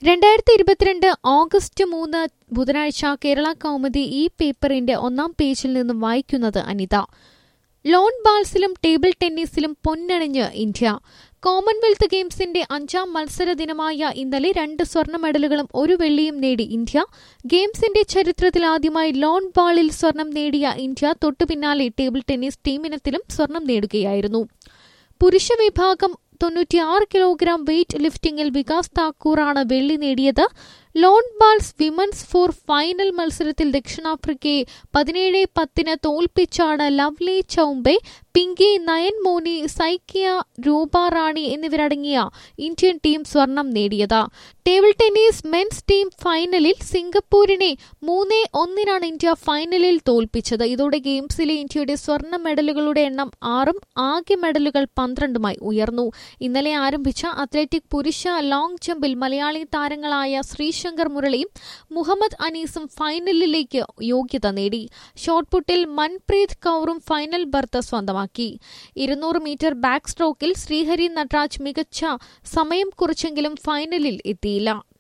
രണ്ടായിരത്തി ഇരുപത്തിരണ്ട് ഓഗസ്റ്റ് മൂന്ന് ബുധനാഴ്ച കേരള കൗമുദി ഈ പേപ്പറിന്റെ ഒന്നാം പേജിൽ നിന്നും വായിക്കുന്നത് അനിത ലോൺ ബാൾസിലും ടേബിൾ ടെന്നീസിലും പൊന്നണിഞ്ഞ് ഇന്ത്യ കോമൺവെൽത്ത് ഗെയിംസിന്റെ അഞ്ചാം മത്സര ദിനമായ ഇന്നലെ രണ്ട് സ്വർണ്ണ മെഡലുകളും ഒരു വെള്ളിയും നേടി ഇന്ത്യ ഗെയിംസിന്റെ ചരിത്രത്തിൽ ആദ്യമായി ലോൺ ബാളിൽ സ്വർണം നേടിയ ഇന്ത്യ തൊട്ടുപിന്നാലെ ടേബിൾ ടെന്നീസ് ടീമിനത്തിലും സ്വർണം നേടുകയായിരുന്നു പുരുഷ വിഭാഗം തൊണ്ണൂറ്റിയാറ് കിലോഗ്രാം വെയ്റ്റ് ലിഫ്റ്റിംഗിൽ വികാസ് താക്കൂറാണ് വെള്ളി നേടിയത് lawn balls women's four final മത്സരത്തിൽ ദക്ഷിണാഫ്രിക്കയെ പതിനേഴ് പത്തിന് തോൽപ്പിച്ചാണ് ലവ്ലി ചൌംബെ പിങ്കി നയൻ മോനി സൈക്കിയ രൂപ റാണി എന്നിവരടങ്ങിയ ഇന്ത്യൻ ടീം സ്വർണം നേടിയത് ടേബിൾ ടെന്നീസ് മെൻസ് ടീം ഫൈനലിൽ സിംഗപ്പൂരിനെ മൂന്ന് ഒന്നിനാണ് ഇന്ത്യ ഫൈനലിൽ തോൽപ്പിച്ചത് ഇതോടെ ഗെയിംസിലെ ഇന്ത്യയുടെ സ്വർണ്ണ മെഡലുകളുടെ എണ്ണം ആറും ആകെ മെഡലുകൾ പന്ത്രണ്ടുമായി ഉയർന്നു ഇന്നലെ ആരംഭിച്ച അത്ലറ്റിക് പുരുഷ ലോങ് ജമ്പിൽ മലയാളി താരങ്ങളായ ശ്രീശങ്കർ മുരളിയും മുഹമ്മദ് അനീസും ഫൈനലിലേക്ക് യോഗ്യത നേടി ഷോട്ട്പുട്ടിൽ മൻപ്രീത് കൌറും ഫൈനൽ ബർത്ത് സ്വന്തമാക്കി ഇരുന്നൂറ് മീറ്റർ ബാക്ക് സ്ട്രോക്കിൽ ശ്രീഹരി നട്രാജ് മികച്ച സമയം കുറിച്ചെങ്കിലും ഫൈനലിൽ എത്തിയില്ല